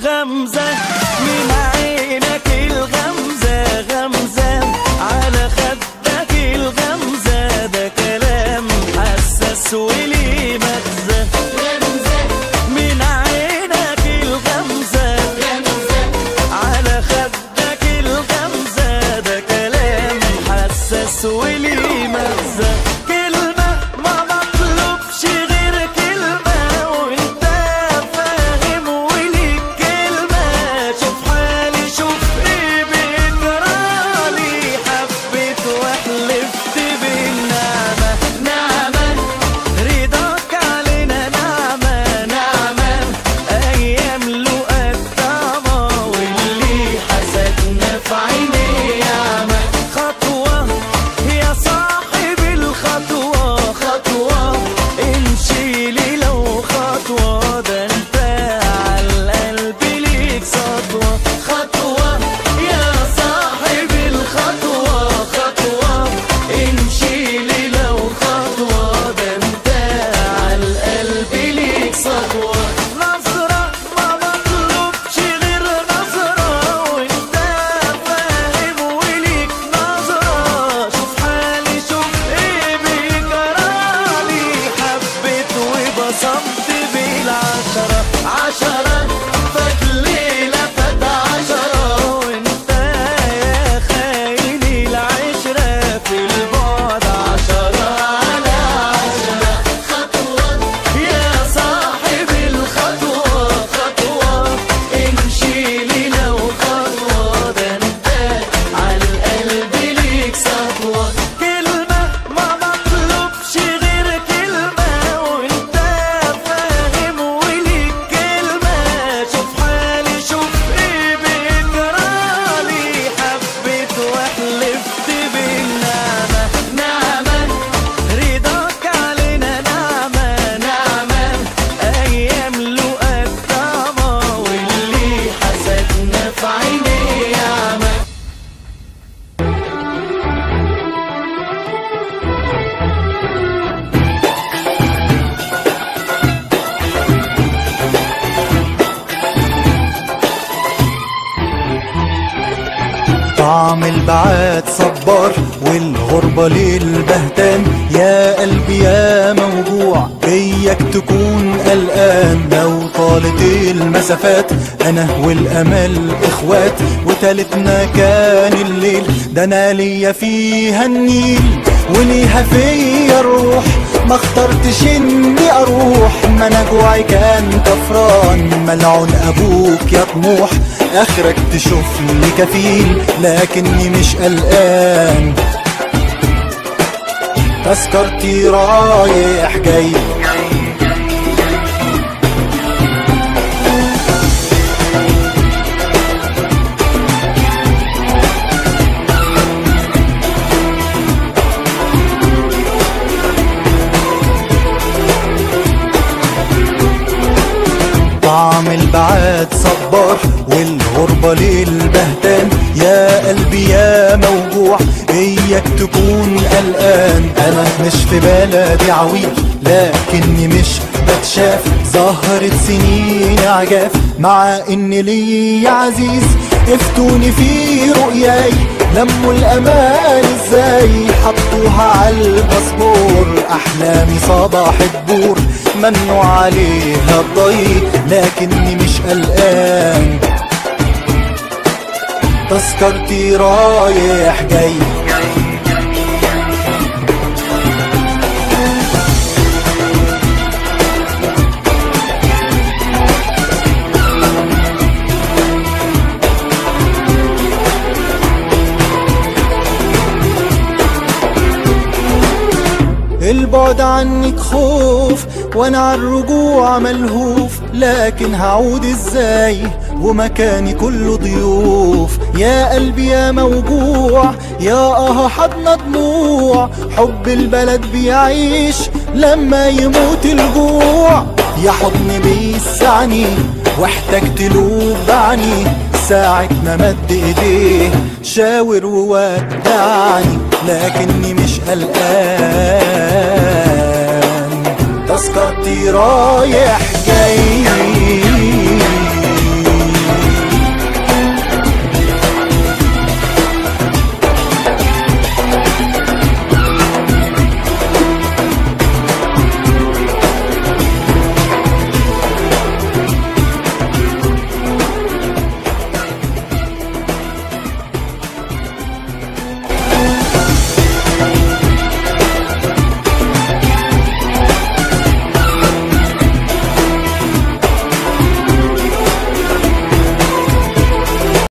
غمزة من عينك الغمزة غمزة على خدك الغمزة ده كلام حساس وليه مغزى من عينك الغمزة على خدك الغمزة ده كلام حساس وليه مغزى كلمة ما مطلوبش غير كلمة وانت فاهم وليك كلمة شوف حالي شوف ايه بيجرالي حبيت وحلفت بالنعمة نعمة رضاك علينا نعمة نعمة أيام لقى الطعمة واللي حسدنا في عيني ياما خطوة يا صاحب الخطوة خطوة امشي لي لو خطوة ده انت عالقلب ليك سطوة خطوة يا صاحب الخطوة خطوة امشي لي لو خطوة ده انت عالقلب ليك سطوة نظرة ما مطلوبش غير نظرة وانت فاهم وليك نظرة شوف حالي شوف ايه بيجرالي حبيت وبصمت بالعشرة عشرة فات ليلة فات عشرة وانت يا خايني العشرة في البعد عشرة على عشرة خطوة يا صاحب الخطوة خطوة امشي لي لو خطوة ده انت عالقلب ليك سطوة كلمة ما مطلوبش غير كلمة وانت فاهم وليك كلمة شوف حالي شوف ايه بيجرالي حبيت وحلفت بالنعمة نعمة رضاك علينا نعمة نعمة أيام لقى الطعمة واللي حسدنا في عيني ياما طعم البعاد صبار والغربة للبهتان يا قلبي يا موجوع بيك تكون قلقان لو طالت المسافات انا والامل اخوات وتالتنا كان الليل ده انا ليا فيها النيل وليها فيا الروح ما اخترتش اني اروح ما انا جوعي كان كفران ملعون ابوك يا طموح اخرك تشوف لي كفيل لكني مش قلقان تذكرتي رايح جاي طعم البعاد صبار والغربة للبهتان يا قلبي يا موجوع اياك تكون قلقان انا مش في بلدي عويل لكني مش بتشاف ظهرت سنين عجاف مع ان لي عزيز افتوني في رؤياي لموا الامان ازاي حطوها على الباسبور احلامي صباح الدور منوا عليها الضي لكني مش قلقان تذكرتي رايح جاي البعد عنك خوف وانا عالرجوع ملهوف لكن هعود ازاي ومكاني كله ضيوف يا قلبي يا موجوع يا اه حضن دموع حب البلد بيعيش لما يموت الجوع يا حضن بيسعني واحتجت له بعني ساعة ما مد ايديه شاور وودعني لكني مش قلقان تذكرتي رايح جاي